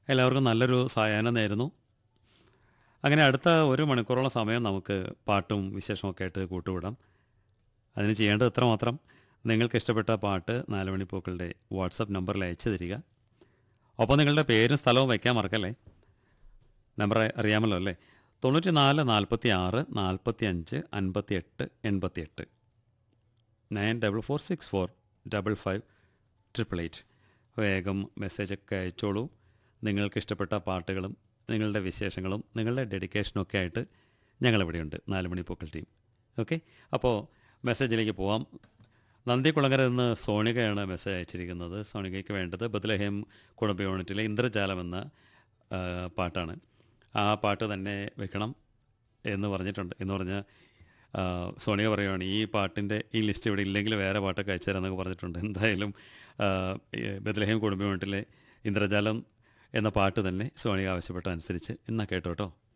എല്ലാവർക്കും നല്ലൊരു സായാഹ്നം നേരുന്നു അങ്ങനെ അടുത്ത ഒരു മണിക്കൂറോളം സമയം നമുക്ക് പാട്ടും വിശേഷമൊക്കെ ആയിട്ട് കൂട്ടുവിടാം അതിന് ചെയ്യേണ്ടത് ഇത്രമാത്രം നിങ്ങൾക്ക് ഇഷ്ടപ്പെട്ട പാട്ട് നാല് മണിപ്പൂക്കളുടെ വാട്സപ്പ് നമ്പറിൽ അയച്ചു തരിക ഒപ്പം നിങ്ങളുടെ പേരും സ്ഥലവും വയ്ക്കാൻ മറക്കല്ലേ നമ്പർ അറിയാമല്ലോ അല്ലേ തൊണ്ണൂറ്റി നാല് നാൽപ്പത്തി ആറ് നാൽപ്പത്തി അഞ്ച് അൻപത്തി എട്ട് എൺപത്തി എട്ട് nine double four six four double five triple eight വേഗം മെസ്സേജൊക്കെ അയച്ചോളൂ നിങ്ങൾക്ക് ഇഷ്ടപ്പെട്ട പാട്ടുകളും നിങ്ങളുടെ വിശേഷങ്ങളും നിങ്ങളുടെ ഡെഡിക്കേഷനും ഒക്കെ ആയിട്ട് ഞങ്ങളിവിടെയുണ്ട് നാല് മണി പൂക്കൾ ടീം ഓക്കെ അപ്പോൾ മെസ്സേജിലേക്ക് പോവാം നന്ദികുളങ്ങര നിന്ന് സോണികയാണ് മെസ്സേജ് അയച്ചിരിക്കുന്നത് സോണികയ്ക്ക് വേണ്ടത് ബദലഹേം കുടുംബ യൂണിറ്റിലെ ഇന്ദ്രജാലം എന്ന ആ, പാട്ടാണ് ആ പാട്ട് തന്നെ വെക്കണം എന്ന് പറഞ്ഞിട്ടുണ്ട് എന്ന് പറഞ്ഞാൽ ആ, സോണിയ പറയുവാണ് ഈ പാട്ടിൻ്റെ ഈ ലിസ്റ്റ് ഇവിടെ ഇല്ലെങ്കിൽ വേറെ പാട്ടൊക്കെ അയച്ചു തരാമെന്നൊക്കെ പറഞ്ഞിട്ടുണ്ട് എന്തായാലും ആ, ഈ ബദലഹേം കുടുംബ യൂണിറ്റിലെ ഇന്ദ്രജാലം എന്ന പാട്ട് തന്നെ സോണിക ആവശ്യപ്പെട്ട അനുസരിച്ച് ഇന്നാ കേട്ടോ കേട്ടോ